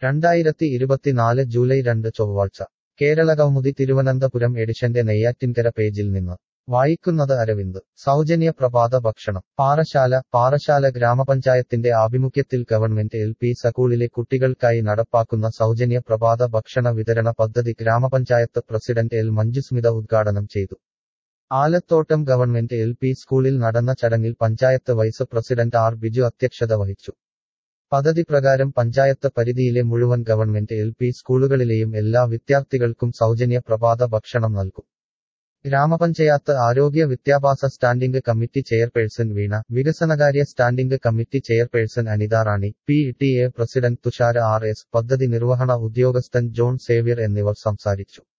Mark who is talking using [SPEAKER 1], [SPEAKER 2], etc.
[SPEAKER 1] രണ്ടായിരത്തി ഇരുപത്തിനാല് ജൂലൈ രണ്ട് ചൊവ്വാഴ്ച കേരളകൗമുദി തിരുവനന്തപുരം എഡിഷന്റെ നെയ്യാറ്റിൻകര പേജിൽ നിന്ന് വായിക്കുന്നത് അരവിന്ദ് സൗജന്യ പ്രഭാത ഭക്ഷണം പാറശാല പാറശാല ഗ്രാമപഞ്ചായത്തിന്റെ ആഭിമുഖ്യത്തിൽ ഗവൺമെന്റ് എൽ പി സ്കൂളിലെ കുട്ടികൾക്കായി നടപ്പാക്കുന്ന സൗജന്യ പ്രഭാത ഭക്ഷണ വിതരണ പദ്ധതി ഗ്രാമപഞ്ചായത്ത് പ്രസിഡന്റ് എൽ മഞ്ജുസ്മിത ഉദ്ഘാടനം ചെയ്തു ആലത്തോട്ടം ഗവൺമെന്റ് എൽ പി സ്കൂളിൽ നടന്ന ചടങ്ങിൽ panchayat vice president R Biju അധ്യക്ഷത വഹിച്ചു പദ്ധതി പ്രകാരം പഞ്ചായത്ത് പരിധിയിലെ മുഴുവൻ ഗവൺമെന്റ് എൽ പി സ്കൂളുകളിലെയും എല്ലാ വിദ്യാർത്ഥികൾക്കും സൗജന്യ പ്രഭാത ഭക്ഷണം നൽകും ഗ്രാമപഞ്ചായത്ത് ആരോഗ്യ വിദ്യാഭ്യാസ സ്റ്റാൻഡിംഗ് കമ്മിറ്റി ചെയർപേഴ്സൺ വീണ വികസനകാര്യ standing committee chairperson Anitha Rani P T A president Thushara R S പദ്ധതി നിർവഹണ ഉദ്യോഗസ്ഥൻ ജോൺ സേവ്യർ എന്നിവർ സംസാരിച്ചു